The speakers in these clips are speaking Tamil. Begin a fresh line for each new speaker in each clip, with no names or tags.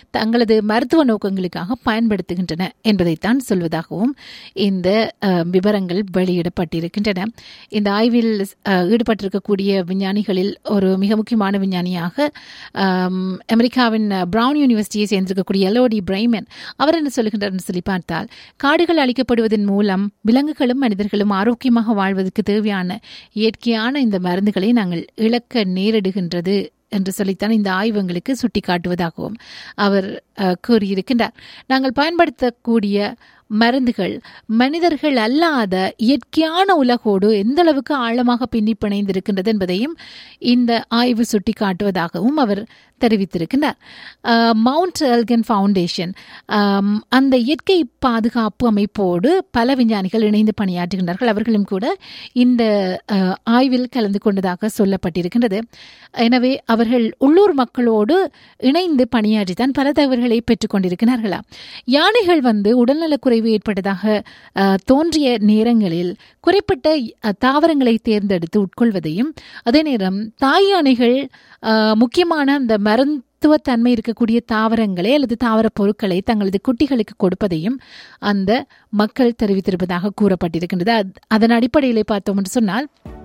தங்களது மருத்துவ நோக்கங்களுக்காக பயன்படுத்துகின்றன என்பதைத்தான் சொல்வதாகவும் இந்த அஹ், விவரங்கள் வெளியிடப்பட்டிருக்கின்றன இந்த ஆய்வில் அஹ், ஈடுபட்டிருக்கக்கூடிய விஞ்ஞானிகளில் ஒரு மிக முக்கியமான விஞ்ஞானியாக ஆம், அமெரிக்காவின் பிரவுன் யூனிவர்சிட்டியை சேர்ந்திருக்கக்கூடிய எலோடி பிரைமன் அவர் என்ன சொல்லுகின்றார்னு சொல்லி பார்த்தால் காடுகள் அழிக்கப்படுவதன் மூலம் விலங்குகளும் மனிதர்களும் ஆரோக்கியமாக வாழ்வதற்கு தேவையான இயற்கையான இந்த மருந்துகளை நாங்கள் இழக்க நேரிடுகின்றது என்று சொல்லித்தான் இந்த ஆய்வங்களுக்கு சுட்டிக்காட்டுவதாகவும் அவர் அஹ், கூறியிருக்கின்றார் நாங்கள் பயன்படுத்தக்கூடிய மருந்துகள் மனிதர்கள் அல்லாத இயற்கையான உலகோடு எந்த அளவுக்கு ஆழமாக பின்னி பிணைந்திருக்கின்றது என்பதையும் இந்த ஆய்வு சுட்டிக்காட்டுவதாகவும் அவர் தெரிவித்திருக்கின்றார் அஹ், மவுண்ட் எல்கன் ஃபவுண்டேஷன் ஆம், அந்த இயற்கை பாதுகாப்பு அமைப்போடு பல விஞ்ஞானிகள் இணைந்து பணியாற்றுகின்றார்கள் அவர்களும் கூட இந்த அஹ், ஆய்வில் கலந்து கொண்டதாக சொல்லப்பட்டிருக்கின்றது எனவே அவர்கள் உள்ளூர் மக்களோடு இணைந்து பணியாற்றித்தான் பல தகவல்களை பெற்றுக்கொண்டிருக்கிறார்களா யானைகள் வந்து உடல்நலக்குறைவு ஏற்பட்டதாக அஹ், தோன்றிய நேரங்களில் குறிப்பிட்ட அஹ், தாவரங்களை தேர்ந்தெடுத்து உட்கொள்வதையும் அதே நேரம் தாய் யானைகள் அஹ், முக்கியமான அந்த மருத்துவத்தன்மை இருக்கக்கூடிய தாவரங்களை அல்லது தாவர பொருட்களை தங்களது குட்டிகளுக்கு கொடுப்பதையும் அந்த மக்கள் தெரிவித்திருப்பதாக கூறப்பட்டிருக்கின்றது அத்- அதன் அடிப்படையிலே பார்த்தோம் என்று சொன்னால்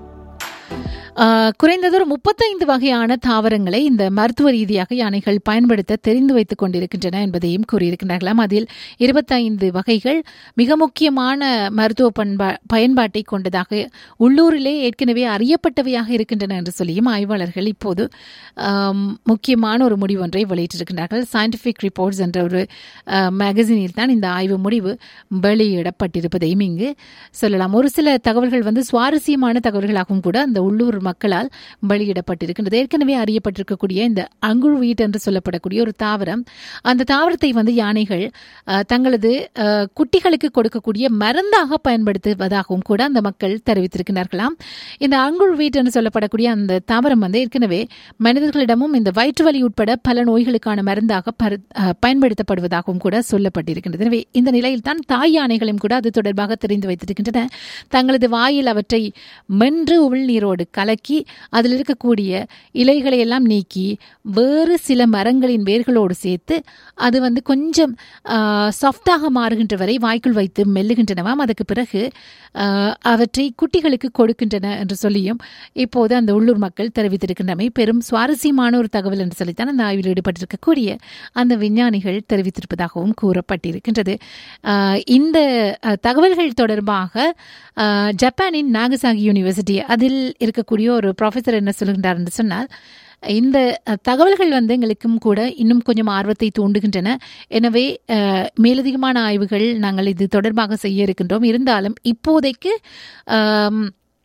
ஆஹ், குறைந்தது ஒரு முப்பத்தைந்து வகையான தாவரங்களை இந்த மருத்துவ ரீதியாக யானைகள் பயன்படுத்த தெரிந்து வைத்துக் கொண்டிருக்கின்றன என்பதையும் கூறியிருக்கின்றார்களாம் அதில் இருபத்தைந்து வகைகள் மிக முக்கியமான மருத்துவ பண்பா பயன்பாட்டை கொண்டதாக உள்ளூரிலே ஏற்கனவே அறியப்பட்டவையாக இருக்கின்றன என்று சொல்லியும் ஆய்வாளர்கள் இப்போது ஆம், முக்கியமான ஒரு முடிவு ஒன்றை வெளியிட்டிருக்கின்றார்கள் சயின்டிஃபிக் ரிப்போர்ட்ஸ் என்ற ஒரு மேகசினில் தான் இந்த ஆய்வு முடிவு வெளியிடப்பட்டிருப்பதையும் இங்கு சொல்லலாம் ஒரு சில தகவல்கள் வந்து சுவாரஸ்யமான தகவல்களாகவும் கூட அந்த உள்ளூர் மக்களால் வெளியிடப்பட்டிருக்கின்றது ஏற்கனவே அறியப்பட்டிருக்கக்கூடிய இந்த அங்குழ் வீட் என்று சொல்லப்படக்கூடிய ஒரு தாவரம் அந்த தாவரத்தை வந்து யானைகள் அஹ், தங்களது அஹ், குட்டிகளுக்கு கொடுக்கக்கூடிய மருந்தாக பயன்படுத்துவதாகவும் கூட அந்த மக்கள் தெரிவித்திருக்கிறார்களாம் இந்த அங்குழ் வீட் என்று சொல்லப்படக்கூடிய அந்த தாவரம் வந்து ஏற்கனவே மனிதர்களிடமும் இந்த வயிற்று வலி உட்பட பல நோய்களுக்கான மருந்தாக பரு- அஹ், பயன்படுத்தப்படுவதாகவும் கூட சொல்லப்பட்டிருக்கின்றது எனவே இந்த நிலையில் தான் தாய் யானைகளும் கூட அது தொடர்பாக தெரிந்து வைத்திருக்கின்றன தங்களது வாயில் அவற்றை மென்று உள்நீரோடு கலக்கி அதில் இருக்கக்கூடிய இலைகளை எல்லாம் நீக்கி வேறு சில மரங்களின் வேர்களோடு சேர்த்து அது வந்து கொஞ்சம் சாஃப்டாக மாறுகின்ற வரை வாய்க்குள் வைத்து மெல்லுகின்றனவாம் அதுக்கு பிறகு ஆஹ், அவற்றை குட்டிகளுக்கு கொடுக்கின்றன என்று சொல்லியும் இப்போது அந்த உள்ளூர் மக்கள் தெரிவித்திருக்கின்றமை பெரும் சுவாரஸ்யமான ஒரு தகவல் என்று சொல்லித்தான் அந்த ஆய்வில் ஈடுபட்டிருக்கக்கூடிய அந்த விஞ்ஞானிகள் தெரிவித்திருப்பதாகவும் கூறப்பட்டிருக்கின்றது ஆஹ், இந்த அஹ், தகவல்கள் தொடர்பாக ஆஹ், ஜப்பானின் நாகசாகி யூனிவர்சிட்டி அதில் இருக்கக்கூடிய ஒரு ப்ரொஃபஸர் என்ன சொல்கின்றார் என்று சொன்னால் இந்த அஹ், தகவல்கள் வந்து எங்களுக்கும் கூட இன்னும் கொஞ்சம் ஆர்வத்தை தூண்டுகின்றன எனவே அஹ், மேலதிகமான ஆய்வுகள் நாங்கள் இது தொடர்பாக செய்ய இருக்கின்றோம் இருந்தாலும் இப்போதைக்கு ஆம்,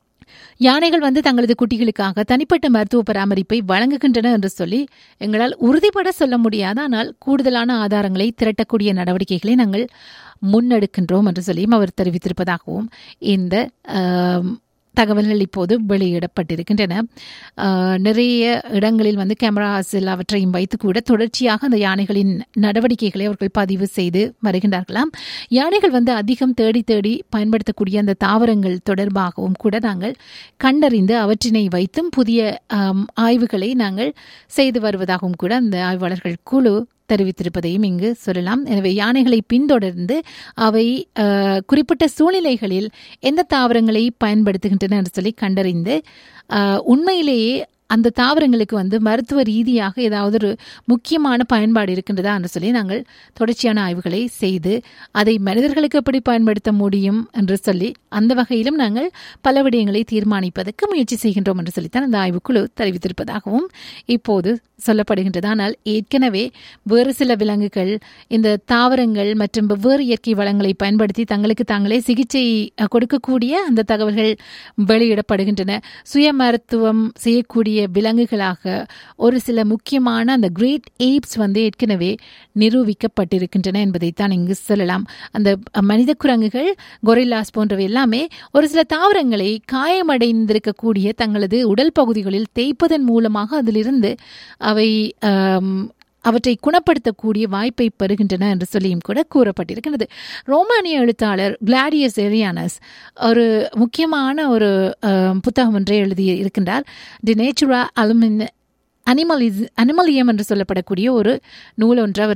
யானைகள் வந்து தங்களது குட்டிகளுக்காக தனிப்பட்ட மருத்துவ பராமரிப்பை வழங்குகின்றன என்று சொல்லி எங்களால் உறுதிபட சொல்ல முடியாது ஆனால் கூடுதலான ஆதாரங்களை திரட்டக்கூடிய நடவடிக்கைகளை நாங்கள் முன்னெடுக்கின்றோம் என்று சொல்லியும் அவர் தெரிவித்திருப்பதாகவும் இந்த ஆம், தகவல்கள் இப்போது வெளியிடப்பட்டிருக்கின்றன ஆஹ், நிறைய இடங்களில் வந்து கேமராஸில் அவற்றையும் வைத்து கூட தொடர்ச்சியாக அந்த யானைகளின் நடவடிக்கைகளை அவர்கள் பதிவு செய்து வருகின்றார்களாம் யானைகள் வந்து அதிகம் தேடி தேடி பயன்படுத்தக்கூடிய அந்த தாவரங்கள் தொடர்பாகவும் கூட நாங்கள் கண்டறிந்து அவற்றினை வைத்தும் புதிய ஆம், ஆய்வுகளை நாங்கள் செய்து வருவதாகவும் கூட அந்த ஆய்வாளர்கள் குழு தெரிவித்திருப்பதையும் இங்கு சொல்லலாம் எனவே யானைகளை பின்தொடர்ந்து அவை அஹ், குறிப்பிட்ட சூழ்நிலைகளில் எந்த தாவரங்களை பயன்படுத்துகின்றன என்று சொல்லி கண்டறிந்து அஹ், உண்மையிலேயே அந்த தாவரங்களுக்கு வந்து மருத்துவ ரீதியாக ஏதாவது ஒரு முக்கியமான பயன்பாடு இருக்கின்றதா என்று சொல்லி நாங்கள் தொடர்ச்சியான ஆய்வுகளை செய்து அதை மனிதர்களுக்கு எப்படி பயன்படுத்த முடியும் என்று சொல்லி அந்த வகையிலும் நாங்கள் பல விடயங்களை தீர்மானிப்பதற்கு முயற்சி செய்கின்றோம் என்று சொல்லித்தான் அந்த ஆய்வுக்குழு தெரிவித்திருப்பதாகவும் இப்போது சொல்லப்படுகின்றது ஆனால் ஏற்கனவே வேறு சில விலங்குகள் இந்த தாவரங்கள் மற்றும் வெவ்வேறு இயற்கை வளங்களை பயன்படுத்தி தங்களுக்கு தாங்களே சிகிச்சை அஹ், கொடுக்கக்கூடிய அந்த தகவல்கள் வெளியிடப்படுகின்றன சுய மருத்துவம் செய்யக்கூடிய விலங்குகளாக ஒரு சில முக்கியமான அந்த கிரேட் எய்ப்ஸ் வந்து ஏற்கனவே நிரூபிக்கப்பட்டிருக்கின்றன என்பதைத்தான் இங்கு சொல்லலாம் அந்த மனித குரங்குகள் கொரில்லாஸ் போன்றவை எல்லாமே ஒரு சில தாவரங்களை காயமடைந்திருக்கக்கூடிய தங்களது உடல் பகுதிகளில் தேய்ப்பதன் மூலமாக அதிலிருந்து அவை ஆம், அவற்றை குணப்படுத்தக்கூடிய வாய்ப்பை பெறுகின்றன என்று சொல்லியும் கூட கூறப்பட்டிருக்கிறது ரோமானிய எழுத்தாளர் கிளாடியஸ் எரியானஸ் ஒரு முக்கியமான ஒரு ஆம், புத்தகம் ஒன்றை எழுதி இருக்கின்றார் தி நேச்சுரா அலுமின் அனிமலிஸ் அனிமலியம் என்று சொல்லப்படக்கூடிய ஒரு நூல் ஒன்று அவர்